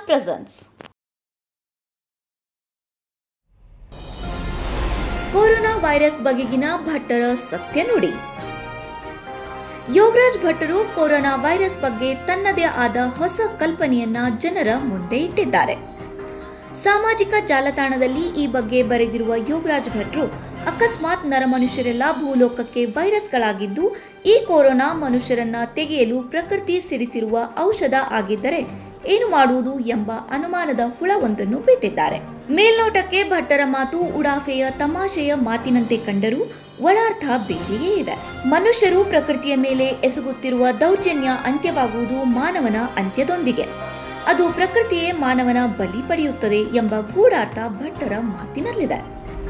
presence corona virus ಬಗೆಗಿನ ಭಟ್ಟರ ಸತ್ಯ ನುಡಿ ಯೋಗರಾಜ್ ಭಟ್ಟರು ಕೊರೋನಾ ವೈರಸ್ ಬಗ್ಗೆ ತನ್ನದೇ ಆದ ಹೊಸ ಕಲ್ಪನೆಯನ್ನ ಜನರ ಮುಂದೆ ಇಟ್ಟಿದ್ದಾರೆ ಸಾಮಾಜಿಕ ಜಾಲತಾಣದಲ್ಲಿ ಈ ಬಗ್ಗೆ ಬರೆದಿರುವ ಯೋಗರಾಜ್ ಭಟ್ರು ಅಕಸ್ಮಾತ್ ನರಮನುಷ್ಯರೆಲ್ಲ ಭೂಲೋಕಕ್ಕೆ ವೈರಸ್ಗಳಾಗಿದ್ದು ಈ ಕೊರೋನಾ ಮನುಷ್ಯರನ್ನ ತೆಗೆಯಲು ಪ್ರಕೃತಿ ಸಿಡಿಸಿರುವ ಔಷಧ ಆಗಿದ್ದರೆ ಏನು ಮಾಡುವುದು ಎಂಬ ಅನುಮಾನದ ಹುಳವೊಂದನ್ನು ಬಿಟ್ಟಿದ್ದಾರೆ ಮೇಲ್ನೋಟಕ್ಕೆ ಭಟ್ಟರ ಮಾತು ಉಡಾಫೆಯ ತಮಾಷೆಯ ಮಾತಿನಂತೆ ಕಂಡರೂ ಒಳಾರ್ಥ ಬೇರೆಯೇ ಇದೆ ಮನುಷ್ಯರು ಪ್ರಕೃತಿಯ ಮೇಲೆ ಎಸಗುತ್ತಿರುವ ದೌರ್ಜನ್ಯ ಅಂತ್ಯವಾಗುವುದು ಮಾನವನ ಅಂತ್ಯದೊಂದಿಗೆ ಅದು ಪ್ರಕೃತಿಯೇ ಮಾನವನ ಬಲಿ ಪಡೆಯುತ್ತದೆ ಎಂಬ ಗೂಢಾರ್ಥ ಭಟ್ಟರ ಮಾತಿನಲ್ಲಿದೆ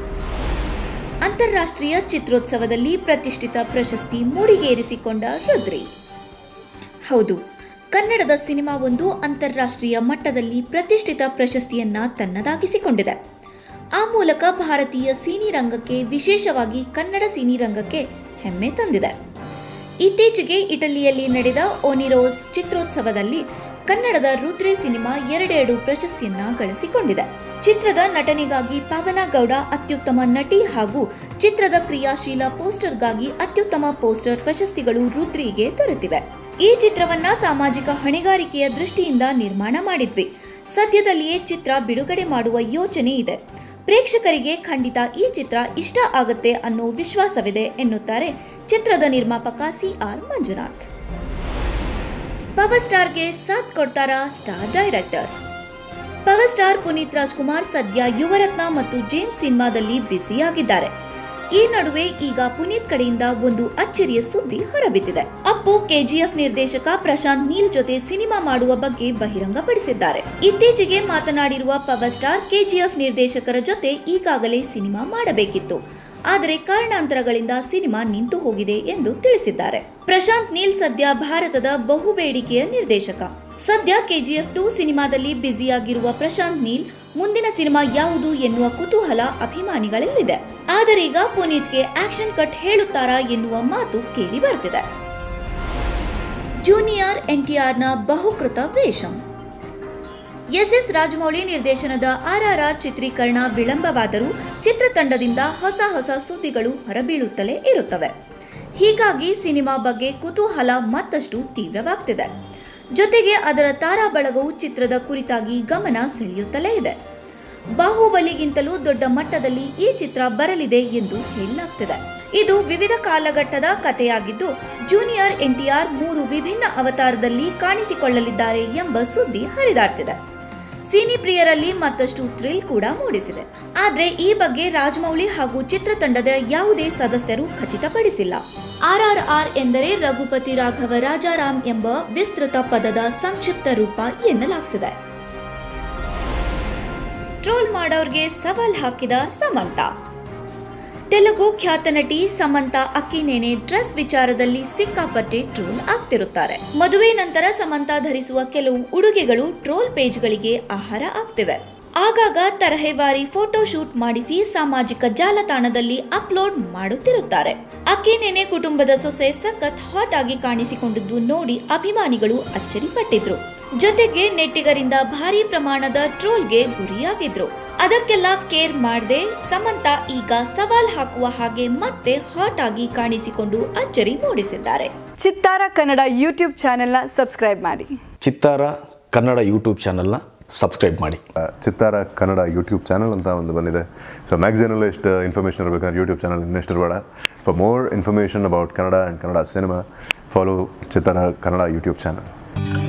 ಅಂತಾರಾಷ್ಟ್ರೀಯ ಚಿತ್ರೋತ್ಸವದಲ್ಲಿ ಪ್ರತಿಷ್ಠಿತ ಪ್ರಶಸ್ತಿ ಮೂಡಿಗೇರಿಸಿಕೊಂಡ ರುದ್ರಿ ಹೌದು ಕನ್ನಡದ ಸಿನಿಮಾವೊಂದು ಅಂತಾರಾಷ್ಟ್ರೀಯ ಮಟ್ಟದಲ್ಲಿ ಪ್ರತಿಷ್ಠಿತ ಪ್ರಶಸ್ತಿಯನ್ನ ತನ್ನದಾಗಿಸಿಕೊಂಡಿದೆ ಆ ಮೂಲಕ ಭಾರತೀಯ ಸಿನಿ ರಂಗಕ್ಕೆ ವಿಶೇಷವಾಗಿ ಕನ್ನಡ ಸಿನಿ ರಂಗಕ್ಕೆ ಹೆಮ್ಮೆ ತಂದಿದೆ ಇತ್ತೀಚೆಗೆ ಇಟಲಿಯಲ್ಲಿ ನಡೆದ ಓನಿರೋಸ್ ಚಿತ್ರೋತ್ಸವದಲ್ಲಿ ಕನ್ನಡದ ರುದ್ರಿ ಸಿನಿಮಾ ಎರಡೆರಡು ಪ್ರಶಸ್ತಿಯನ್ನ ಗಳಿಸಿಕೊಂಡಿದೆ ಚಿತ್ರದ ನಟನೆಗಾಗಿ ಪಾವನ ಗೌಡ ಅತ್ಯುತ್ತಮ ನಟಿ ಹಾಗೂ ಚಿತ್ರದ ಕ್ರಿಯಾಶೀಲ ಪೋಸ್ಟರ್ಗಾಗಿ ಅತ್ಯುತ್ತಮ ಪೋಸ್ಟರ್ ಪ್ರಶಸ್ತಿಗಳು ರುದ್ರಿಗೆ ದೊರೆತಿವೆ ಈ ಚಿತ್ರವನ್ನ ಸಾಮಾಜಿಕ ಹೊಣೆಗಾರಿಕೆಯ ದೃಷ್ಟಿಯಿಂದ ನಿರ್ಮಾಣ ಮಾಡಿದ್ವಿ ಸದ್ಯದಲ್ಲಿಯೇ ಚಿತ್ರ ಬಿಡುಗಡೆ ಮಾಡುವ ಯೋಚನೆ ಇದೆ ಪ್ರೇಕ್ಷಕರಿಗೆ ಖಂಡಿತ ಈ ಚಿತ್ರ ಇಷ್ಟ ಆಗತ್ತೆ ಅನ್ನೋ ವಿಶ್ವಾಸವಿದೆ ಎನ್ನುತ್ತಾರೆ ಚಿತ್ರದ ನಿರ್ಮಾಪಕ ಸಿ ಆರ್ ಮಂಜುನಾಥ್ ಪವರ್ ಸ್ಟಾರ್ಗೆ ಸಾಥ್ ಕೊಡ್ತಾರಾ star director power star Puneeth Rajkumar ಸದ್ಯ ಯುವರತ್ನ ಮತ್ತು ಜೇಮ್ಸ್ ಸಿನಿಮಾದಲ್ಲಿ ಬ್ಯುಸಿಯಾಗಿದ್ದಾರೆ ಈ ನಡುವೆ ಈಗ ಪುನೀತ್ ಕಡೆಯಿಂದ ಒಂದು ಅಚ್ಚರಿಯ ಸುದ್ದಿ ಹೊರಬಿದ್ದಿದೆ ಅಪ್ಪು ಕೆಜಿಎಫ್ ನಿರ್ದೇಶಕ ಪ್ರಶಾಂತ್ ನೀಲ್ ಜೊತೆ ಸಿನಿಮಾ ಮಾಡುವ ಬಗ್ಗೆ ಬಹಿರಂಗಪಡಿಸಿದ್ದಾರೆ ಇತ್ತೀಚೆಗೆ ಮಾತನಾಡಿರುವ ಪವರ್ ಸ್ಟಾರ್ ಕೆಜಿಎಫ್ ನಿರ್ದೇಶಕರ ಜೊತೆ ಈಗಾಗಲೇ ಸಿನಿಮಾ ಮಾಡಬೇಕಿತ್ತು ಆದರೆ ಕಾರಣಾಂತರಗಳಿಂದ ಸಿನಿಮಾ ನಿಂತು ಹೋಗಿದೆ ಎಂದು ತಿಳಿಸಿದ್ದಾರೆ ಪ್ರಶಾಂತ್ ನೀಲ್ ಸದ್ಯ ಭಾರತದ ಬಹುಬೇಡಿಕೆಯ ನಿರ್ದೇಶಕ ಸದ್ಯ ಕೆಜಿಎಫ್ ಟು ಸಿನಿಮಾದಲ್ಲಿ ಬ್ಯುಸಿಯಾಗಿರುವ ಪ್ರಶಾಂತ್ ನೀಲ್ ಮುಂದಿನ ಸಿನಿಮಾ ಯಾವುದು ಎನ್ನುವ ಕುತೂಹಲ ಅಭಿಮಾನಿಗಳಲ್ಲಿದೆ ಆದರೀಗ ಪುನೀತ್ಗೆ ಆಕ್ಷನ್ ಕಟ್ ಹೇಳುತ್ತಾರಾ ಎನ್ನುವ ಮಾತು ಕೇಳಿ ಬರ್ತಿದೆ ಜೂನಿಯರ್ ಎನ್ಟಿಆರ್ನ ಬಹುಕೃತ ವೇಷಂ ಎಸ್ ಎಸ್ ರಾಜಮೌಳಿ ನಿರ್ದೇಶನದ ಆರ್ಆರ್ಆರ್ ಚಿತ್ರೀಕರಣ ವಿಳಂಬವಾದರೂ ಚಿತ್ರತಂಡದಿಂದ ಹೊಸ ಹೊಸ ಸುದ್ದಿಗಳು ಹೊರಬೀಳುತ್ತಲೇ ಇರುತ್ತವೆ ಹೀಗಾಗಿ ಸಿನಿಮಾ ಬಗ್ಗೆ ಕುತೂಹಲ ಮತ್ತಷ್ಟು ತೀವ್ರವಾಗ್ತಿದೆ ಜೊತೆಗೆ ಅದರ ತಾರಾ ಬಳಗವು ಚಿತ್ರದ ಕುರಿತಾಗಿ ಗಮನ ಸೆಳೆಯುತ್ತಲೇ ಇದೆ ಬಾಹುಬಲಿಗಿಂತಲೂ ದೊಡ್ಡ ಮಟ್ಟದಲ್ಲಿ ಈ ಚಿತ್ರ ಬರಲಿದೆ ಎಂದು ಹೇಳಲಾಗ್ತಿದೆ ಇದು ವಿವಿಧ ಕಾಲಘಟ್ಟದ ಕಥೆಯಾಗಿದ್ದು ಜೂನಿಯರ್ ಎನ್ಟಿಆರ್ ಮೂರು ವಿಭಿನ್ನ ಅವತಾರದಲ್ಲಿ ಕಾಣಿಸಿಕೊಳ್ಳಲಿದ್ದಾರೆ ಎಂಬ ಸುದ್ದಿ ಹರಿದಾಡ್ತಿದೆ ಸಿನಿ ಪ್ರಿಯರಲ್ಲಿ ಮತ್ತಷ್ಟು ಥ್ರಿಲ್ ಕೂಡ ಮೂಡಿಸಿದೆ ಆದ್ರೆ ಈ ಬಗ್ಗೆ ರಾಜಮೌಳಿ ಹಾಗೂ ಚಿತ್ರತಂಡದ ಯಾವುದೇ ಸದಸ್ಯರು ಖಚಿತಪಡಿಸಿಲ್ಲ ಆರ್ಆರ್ಆರ್ ಎಂದರೆ ರಘುಪತಿ ರಾಘವ ರಾಜಾರಾಮ್ ಎಂಬ ವಿಸ್ತೃತ ಪದದ ಸಂಕ್ಷಿಪ್ತ ರೂಪ ಎನ್ನಲಾಗ್ತಿದೆ ಟ್ರೋಲ್ ಮಾಡೋರ್ಗೆ ಸವಾಲ್ ಹಾಕಿದ ಸಮಂತ ತೆಲುಗು ಖ್ಯಾತ ನಟಿ ಸಮಂತ ಅಕ್ಕಿನೇನೆ ಡ್ರೆಸ್ ವಿಚಾರದಲ್ಲಿ ಸಿಕ್ಕಾಪಟ್ಟೆ ಟ್ರೋಲ್ ಆಗ್ತಿರುತ್ತಾರೆ ಮದುವೆ ನಂತರ ಸಮಂತ ಧರಿಸುವ ಕೆಲವು ಉಡುಗೆಗಳು ಟ್ರೋಲ್ ಪೇಜ್ಗಳಿಗೆ ಆಹಾರ ಆಗ್ತಿವೆ ಆಗಾಗ ತರಹೇವಾರಿ ಫೋಟೋ ಶೂಟ್ ಮಾಡಿಸಿ ಸಾಮಾಜಿಕ ಜಾಲತಾಣದಲ್ಲಿ ಅಪ್ಲೋಡ್ ಮಾಡುತ್ತಿರುತ್ತಾರೆ ಅಕ್ಕಿನೇನೆ ಕುಟುಂಬದ ಸೊಸೆ ಸಖತ್ ಹಾಟ್ ಆಗಿ ಕಾಣಿಸಿಕೊಂಡಿದ್ದು ನೋಡಿ ಅಭಿಮಾನಿಗಳು ಅಚ್ಚರಿಪಟ್ಟಿದ್ರು ಜೊತೆಗೆ ನೆಟ್ಟಿಗರಿಂದ ಭಾರಿ ಪ್ರಮಾಣದ ಟ್ರೋಲ್ಗೆ ಗುರಿಯಾಗಿದ್ರು ಅದಕ್ಕೆಲ್ಲ ಕೇರ್ ಮಾಡದೆ ಸಮಂತ ಈಗ ಸವಾಲ್ ಹಾಕುವ ಹಾಗೆ ಮತ್ತೆ ಹಾಟ್ ಆಗಿ ಕಾಣಿಸಿಕೊಂಡು ಅಚ್ಚರಿ ಮೂಡಿಸಿದ್ದಾರೆ ಚಿತ್ತಾರ ಕನ್ನಡ ಯೂಟ್ಯೂಬ್ ಚಾನೆಲ್ನ ಸಬ್ಸ್ಕ್ರೈಬ್ ಮಾಡಿ ಚಿತ್ತಾರ ಕನ್ನಡ ಯೂಟ್ಯೂಬ್ ಚಾನಲ್ನ ಸಬ್ಸ್ಕ್ರೈಬ್ ಮಾಡಿ ಚಿತ್ತಾರ ಕನ್ನಡ ಯೂಟ್ಯೂಬ್ ಚಾನಲ್ ಅಂತ ಒಂದು ಬಂದಿದೆ ಸೊ ಮ್ಯಾಗ್ಝಿನಲ್ಲೂ ಎಷ್ಟು ಇನ್ಫಾರ್ಮೇಷನ್ ಇರಬೇಕಂದ್ರೆ ಯೂಟ್ಯೂಬ್ ಚಾನಲ್ ಇನ್ನೆಷ್ಟು ಇರಬೇಡ for more information about Kannada and Kannada cinema follow Chittara Kannada YouTube channel